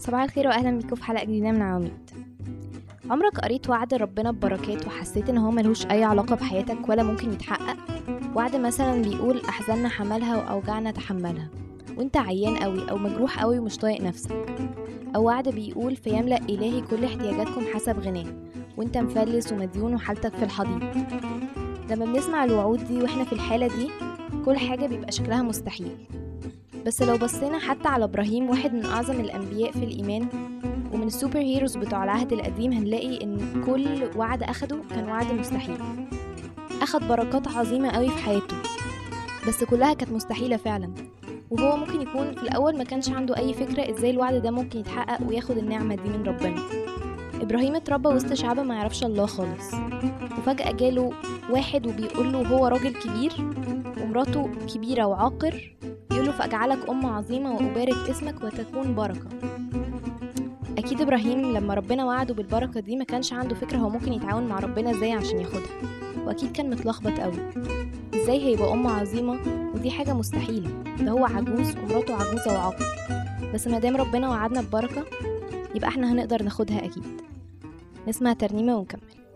صباح الخير واهلا بيكم في حلقه جديده من عواميد عمرك قريت وعد ربنا ببركات وحسيت ان هو ملهوش اي علاقه بحياتك ولا ممكن يتحقق وعد مثلا بيقول احزاننا حملها واوجعنا تحملها وانت عيان قوي او مجروح قوي ومش طايق نفسك او وعد بيقول فيملا الهي كل احتياجاتكم حسب غناه وانت مفلس ومديون وحالتك في الحضيض لما بنسمع الوعود دي واحنا في الحاله دي كل حاجه بيبقى شكلها مستحيل بس لو بصينا حتى على ابراهيم واحد من اعظم الانبياء في الايمان ومن السوبر هيروز بتوع العهد القديم هنلاقي ان كل وعد اخده كان وعد مستحيل اخد بركات عظيمه قوي في حياته بس كلها كانت مستحيله فعلا وهو ممكن يكون في الاول ما كانش عنده اي فكره ازاي الوعد ده ممكن يتحقق وياخد النعمه دي من ربنا ابراهيم اتربى وسط شعب ما يعرفش الله خالص وفجاه جاله واحد وبيقول له هو راجل كبير ومراته كبيره وعاقر يقول له فاجعلك ام عظيمه وابارك اسمك وتكون بركه اكيد ابراهيم لما ربنا وعده بالبركه دي ما كانش عنده فكره هو ممكن يتعاون مع ربنا ازاي عشان ياخدها واكيد كان متلخبط قوي ازاي هيبقى ام عظيمه ودي حاجه مستحيله ده هو عجوز ومراته عجوزه وعاقر بس ما دام ربنا وعدنا ببركه يبقى احنا هنقدر ناخدها اكيد نسمع ترنيمه ونكمل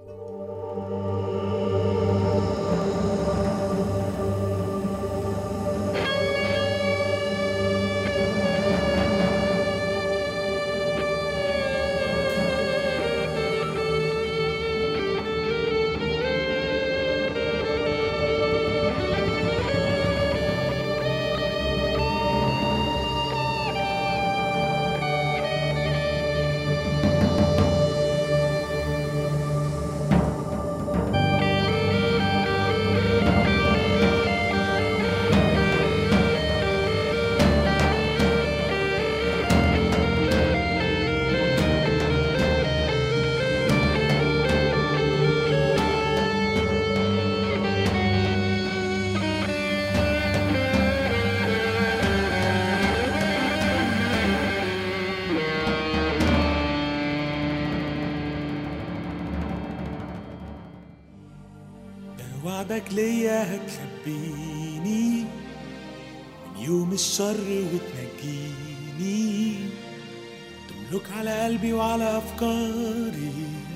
وعدك ليا هتخبيني من يوم الشر وتنجيني تملك على قلبي وعلى أفكاري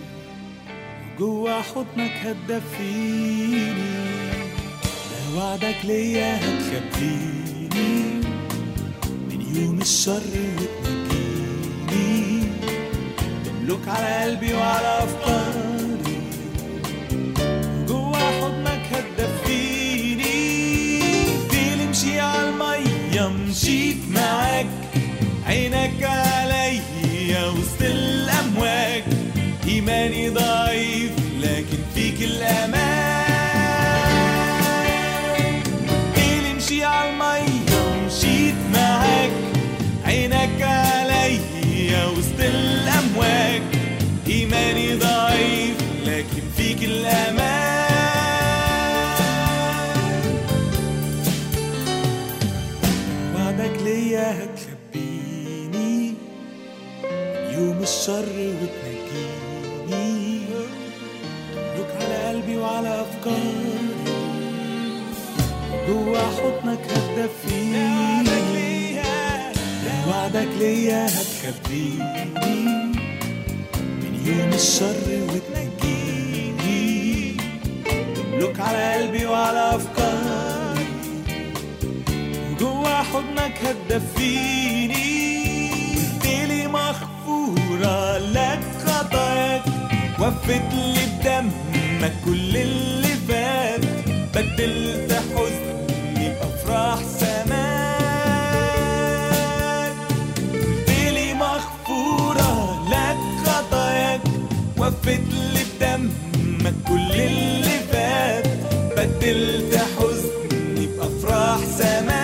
وجوا حضنك هتدفيني ده وعدك ليا هتخبيني من يوم الشر وتنجيني تملك على قلبي وعلى أفكاري جوا حضنك هتدفيني دي امشي على المية مشيت معاك عينك عليا وسط الأمواج إيماني ضعيف لكن فيك الأمان دي امشي على المية مشيت معاك عينك عليا وسط الأمواج إيماني ضعيف لكن فيك الأمان وعدك ليا هتخبيني من يوم الشر وتنجيني تملك على قلبي وعلى أفكاري جوا حضنك هتدفيني ده وعدك ليا هتخبيني من يوم الشر وتنجيني تملك على قلبي وعلى أفكاري وجوا حضنك هتدفيني ليلي مغفورة لك خطاياك وفت لي بدمك كل اللي فات بدلت حزني بأفراح سماك ليلي مغفورة لك خطاياك وفت لي بدمك كل اللي فات بدلت حزني بأفراح سماك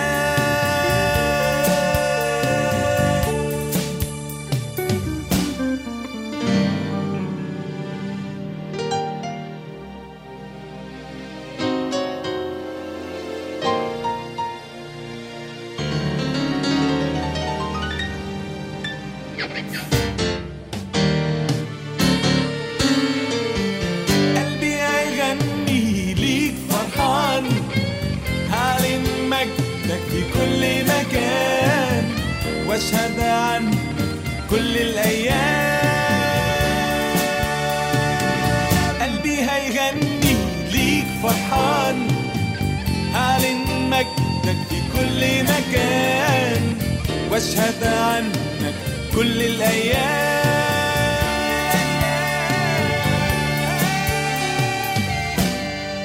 قلبي هيغني ليك فرحان هعلن مجدك في كل مكان واشهد عنك كل الأيام قلبي هيغني ليك فرحان هعلن مجدك في كل مكان واشهد عنك كل الأيام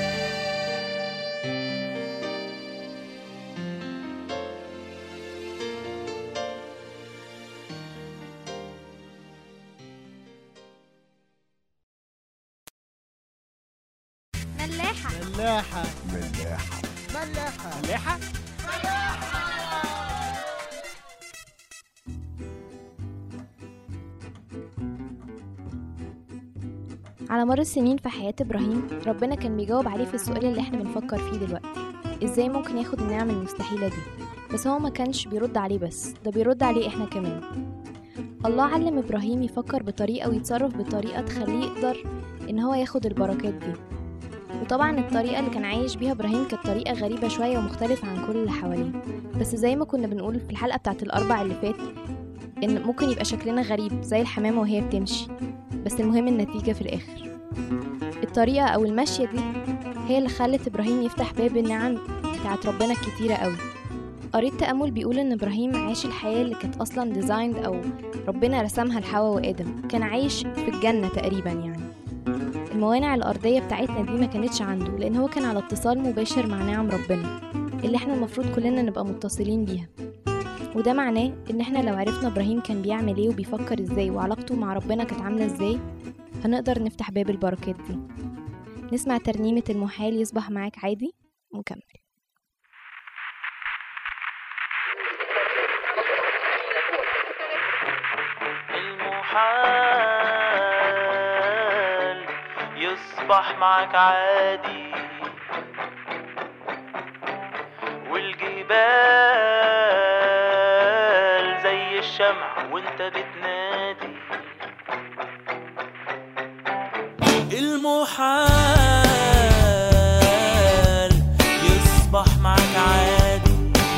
ملاحة ملاحة ملاحة ملاحة ملاحة على مر السنين في حياة إبراهيم ربنا كان بيجاوب عليه في السؤال اللي احنا بنفكر فيه دلوقتي ازاي ممكن ياخد النعم المستحيلة دي بس هو ما كانش بيرد عليه بس ده بيرد عليه احنا كمان الله علم إبراهيم يفكر بطريقة ويتصرف بطريقة تخليه يقدر إن هو ياخد البركات دي وطبعا الطريقة اللي كان عايش بيها إبراهيم كانت طريقة غريبة شوية ومختلفة عن كل اللي حواليه بس زي ما كنا بنقول في الحلقة بتاعت الأربع اللي فات إن ممكن يبقى شكلنا غريب زي الحمامة وهي بتمشي بس المهم النتيجة في الآخر الطريقة أو المشية دي هي اللي خلت إبراهيم يفتح باب النعم بتاعت ربنا الكتيرة قوي قريت تأمل بيقول إن إبراهيم عاش الحياة اللي كانت أصلا ديزايند أو ربنا رسمها لحواء وآدم كان عايش في الجنة تقريبا يعني الموانع الأرضية بتاعتنا دي ما كانتش عنده لأن هو كان على اتصال مباشر مع نعم ربنا اللي احنا المفروض كلنا نبقى متصلين بيها وده معناه ان احنا لو عرفنا ابراهيم كان بيعمل ايه وبيفكر ازاي وعلاقته مع ربنا كانت عامله ازاي هنقدر نفتح باب البركات دي نسمع ترنيمة المحال يصبح معاك عادي ونكمل المحال يصبح معك عادي والجبال زي الشمع وانت بتنادي المحال يصبح معك عادي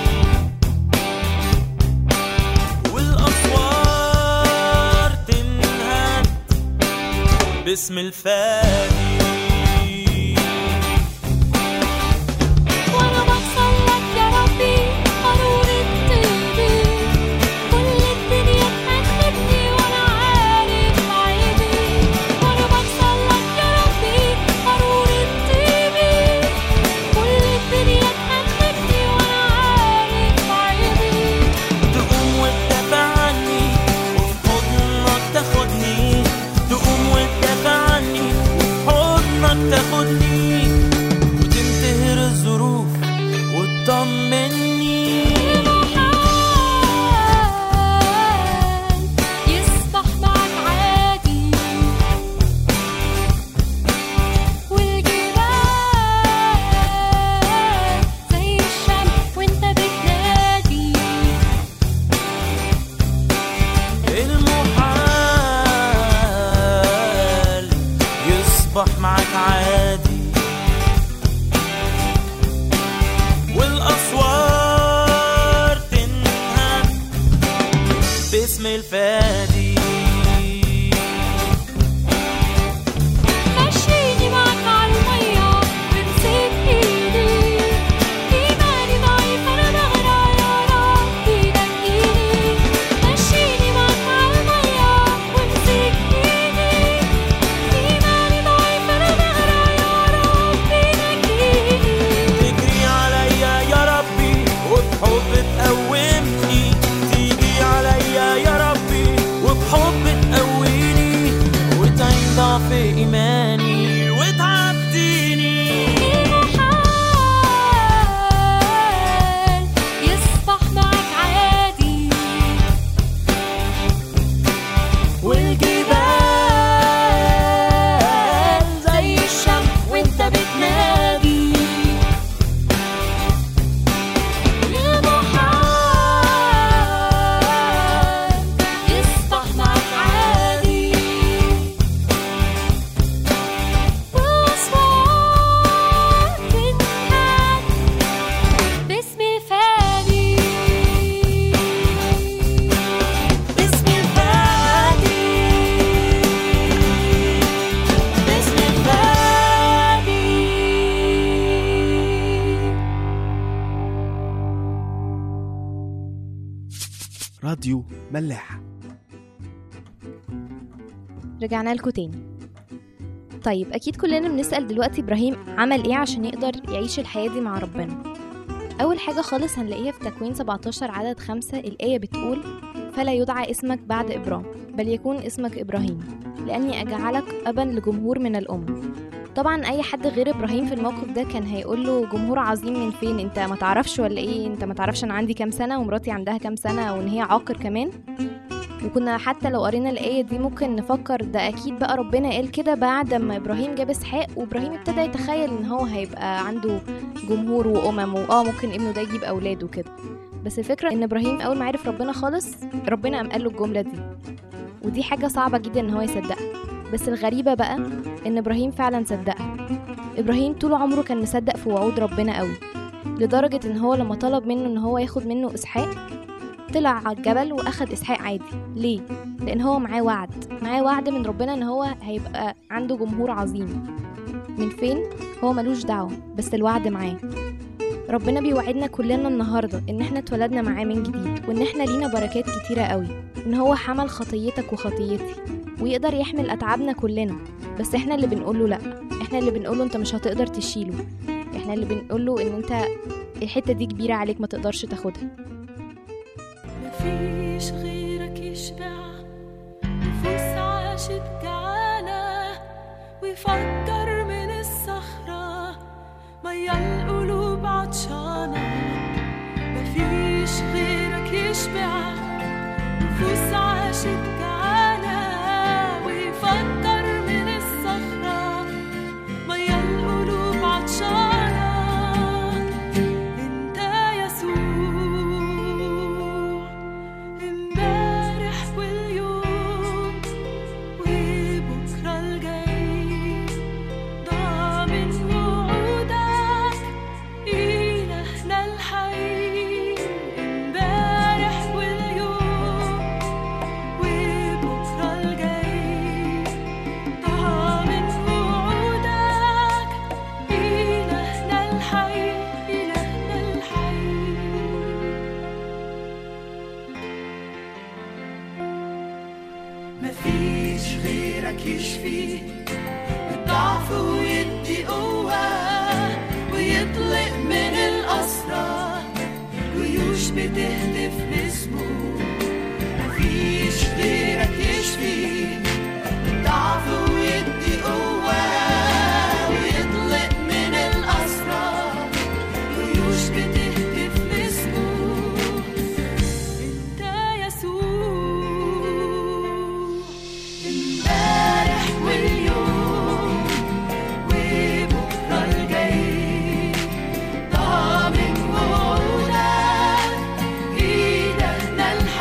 والأسوار تنهد باسم الفادي وانا بوصل لك يا ربي قارورة طيبي كل الدنيا تأخذني وانا عارف عيبي وانا بوصل لك يا ربي قارورة طيبي كل الدنيا تأخذني وانا عارف عيبي تقوم وتدافع عني وفي حضنك تاخدني تقوم وتدافع عني وفي حضنك تاخدني وتنتهر الظروف وتطمني المحال يصبح معك عادي والجبال زي الشمس وانت بتنادي المحال يصبح معك عادي والأسوار تنهد باسم الفادي مشيني معك عالمية وامسك ايدي ايماني ضعيف انا بغرق يا ربي نجيني مشيني معك عالمية وامسك ايدي ايماني ضعيف انا بغرق يا ربي نجيني تجري عليا يا ربي وبحب تقومني تيجي عليا يا ربي راديو ملاح رجعنا لكم تاني طيب أكيد كلنا بنسأل دلوقتي إبراهيم عمل إيه عشان يقدر يعيش الحياة دي مع ربنا أول حاجة خالص هنلاقيها في تكوين 17 عدد خمسة الآية بتقول فلا يدعى اسمك بعد إبرام بل يكون اسمك إبراهيم لأني أجعلك أبا لجمهور من الأمم طبعا أي حد غير إبراهيم في الموقف ده كان هيقول له جمهور عظيم من فين أنت ما تعرفش ولا إيه أنت ما تعرفش أنا عندي كام سنة ومراتي عندها كام سنة وإن هي عاقر كمان وكنا حتى لو قرينا الآية دي ممكن نفكر ده أكيد بقى ربنا قال كده بعد ما إبراهيم جاب إسحاق وإبراهيم ابتدى يتخيل إن هو هيبقى عنده جمهور وأمم وآه ممكن ابنه ده يجيب أولاد وكده بس الفكرة إن إبراهيم أول ما عرف ربنا خالص ربنا قام قال له الجملة دي ودي حاجة صعبة جدا إن هو يصدقها بس الغريبة بقى إن إبراهيم فعلا صدقها إبراهيم طول عمره كان مصدق في وعود ربنا قوي لدرجة إن هو لما طلب منه إن هو ياخد منه إسحاق طلع على الجبل واخد اسحاق عادي ليه لان هو معاه وعد معاه وعد من ربنا ان هو هيبقى عنده جمهور عظيم من فين هو ملوش دعوه بس الوعد معاه ربنا بيوعدنا كلنا النهارده ان احنا اتولدنا معاه من جديد وان احنا لينا بركات كتيره قوي ان هو حمل خطيتك وخطيتي ويقدر يحمل اتعابنا كلنا بس احنا اللي بنقوله لا احنا اللي بنقوله انت مش هتقدر تشيله احنا اللي بنقوله ان انت الحته دي كبيره عليك ما تقدرش تاخدها مفيش غيرك يشبع نفوس عاشت جعانة ويفجر من الصخرة مية القلوب عطشانة مفيش غيرك يشبع نفوس عاشت جعانة ويفجر من الصخرة مية القلوب عطشانة انت يسوع امبارح واليوم وبكرة الجاي ضامن وعودك إلهنا الحي امبارح واليوم وبكرة الجاي ضامن وعودك إلهنا الحي إلهنا الحي مفيش غيرك يشفي الضعف ويدي قوة ويطلق من الأسرى جيوش بتهتف لاسمه مفيش غيرك يشفي الضعف ويدي قوة ويطلق من الأسرى جيوش بتهتف لاسمه انت يسوع امبارح واليوم وبكرة الجاي ضامن وعودك إيدنا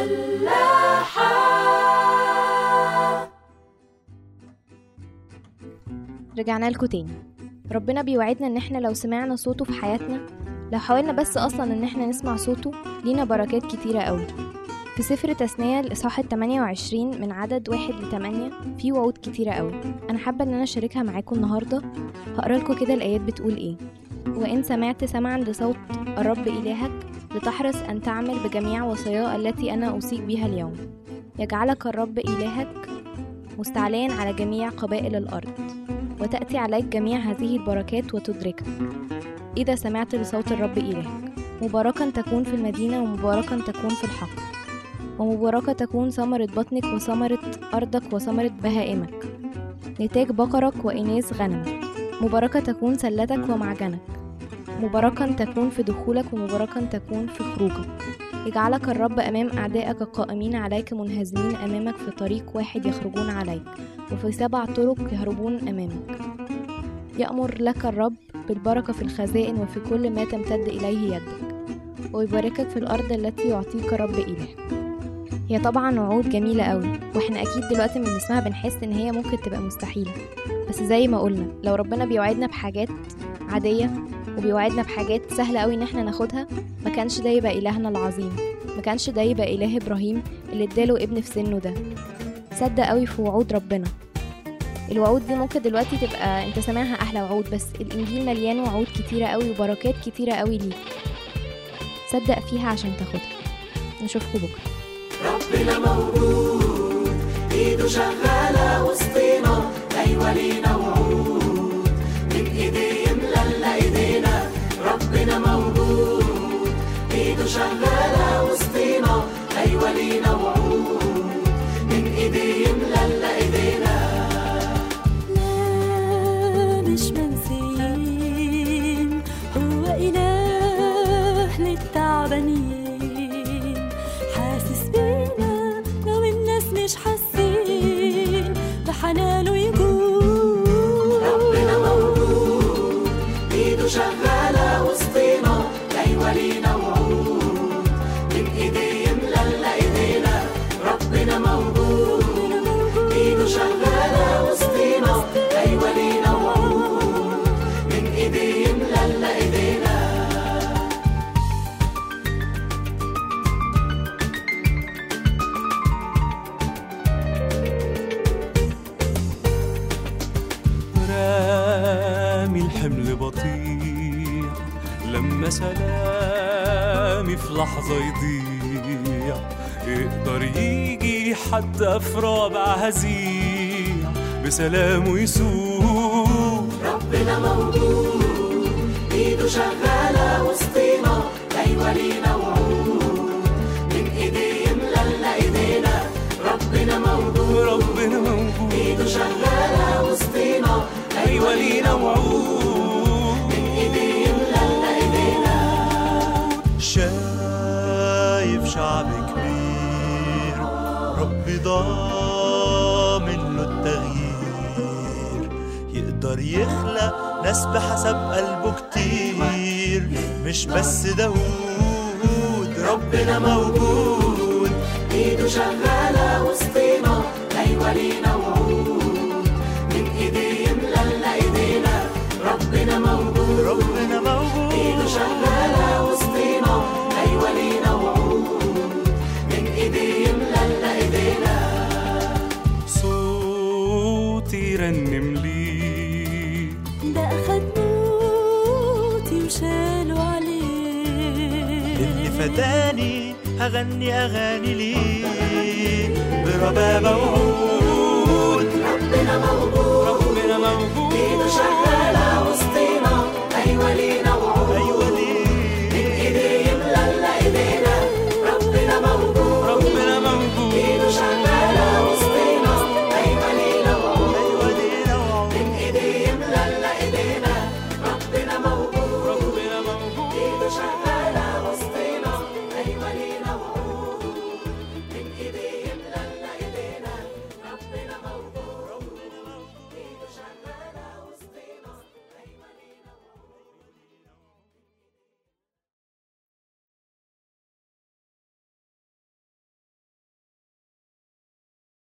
رجعنا لكم تاني ربنا بيوعدنا ان احنا لو سمعنا صوته في حياتنا لو حاولنا بس اصلا ان احنا نسمع صوته لينا بركات كتيرة قوي في سفر تثنية الإصحاح ال 28 من عدد واحد لتمانية في وعود كتيرة قوي أنا حابة إن أنا أشاركها معاكم النهاردة هقرا لكم كده الآيات بتقول إيه وإن سمعت سمعا لصوت الرب إلهك لتحرص أن تعمل بجميع وصاياه التي أنا أوصيك بها اليوم يجعلك الرب إلهك مستعليا على جميع قبائل الأرض وتأتي عليك جميع هذه البركات وتدركك إذا سمعت لصوت الرب إلهك مباركا تكون في المدينة ومباركا تكون في الحقل ومباركة تكون ثمرة بطنك وثمرة أرضك وثمرة بهائمك نتاج بقرك وإناث غنمك مباركة تكون سلتك ومعجنك مباركا تكون في دخولك ومباركا تكون في خروجك يجعلك الرب أمام أعدائك القائمين عليك منهزمين أمامك في طريق واحد يخرجون عليك وفي سبع طرق يهربون أمامك يأمر لك الرب بالبركة في الخزائن وفي كل ما تمتد إليه يدك ويباركك في الأرض التي يعطيك الرب إلهك هي طبعا وعود جميلة قوي واحنا أكيد دلوقتي من اسمها بنحس إن هي ممكن تبقى مستحيلة بس زي ما قلنا لو ربنا بيوعدنا بحاجات عادية وبيوعدنا بحاجات سهلة قوي إن احنا ناخدها ما كانش ده يبقى إلهنا العظيم ما كانش ده يبقى إله إبراهيم اللي اداله ابن في سنه ده صدق قوي في وعود ربنا الوعود دي ممكن دلوقتي تبقى انت سامعها احلى وعود بس الانجيل مليان وعود كتيرة قوي وبركات كتيرة قوي ليك صدق فيها عشان تاخدها نشوفكم بكره ربنا موجود ايده شغالة وسطينا ايوه لينا وعود من ايديه يملى ايدينا ربنا موجود ايده شغالة وسطينا ايوه لينا وعود من ايديه يملى ايدينا لا مش منسيين هو إله للتعبانين حاسس بينا لو الناس مش حاسين بحنانه يجود ربنا موجود ايده شغالة وسطينا ايوه لينا وعود من ايديه يملى ايدينا ربنا موجود ايده شغالة وسطينا ايوه لينا وعود من ايديه يملى ايدينا رامي الحمل بطيء لما سلامي في لحظة يضيع يقدر يجي حتى في رابع هزيع بسلامه يسوق ربنا موجود ايده شغالة وسطينا ايوه لينا وعود من ايديه يملى ايدينا ربنا موجود ربنا موجود ايده شغالة وسطينا أيوة لينا وعود من ايديه يملى ايدينا شايف شعب كبير ربي ضامن له التغيير يقدر يخلق ناس بحسب قلبه كتير مش بس داود ربنا موجود ايده شغالة وسطينا ايوه لينا وعود من ايديه يملى ايدينا ربنا موجود ربنا موجود ايده شغالة وسطينا ايوه لينا وعود من ايديه يملى ايدينا صوتي رنم ليك ده أخد موتي وشالوا عليه اللي فداني هغني اغاني ليه بربابة وعود ربنا موجود ربنا موجود ايده شغالة وسطينا ايوه لينا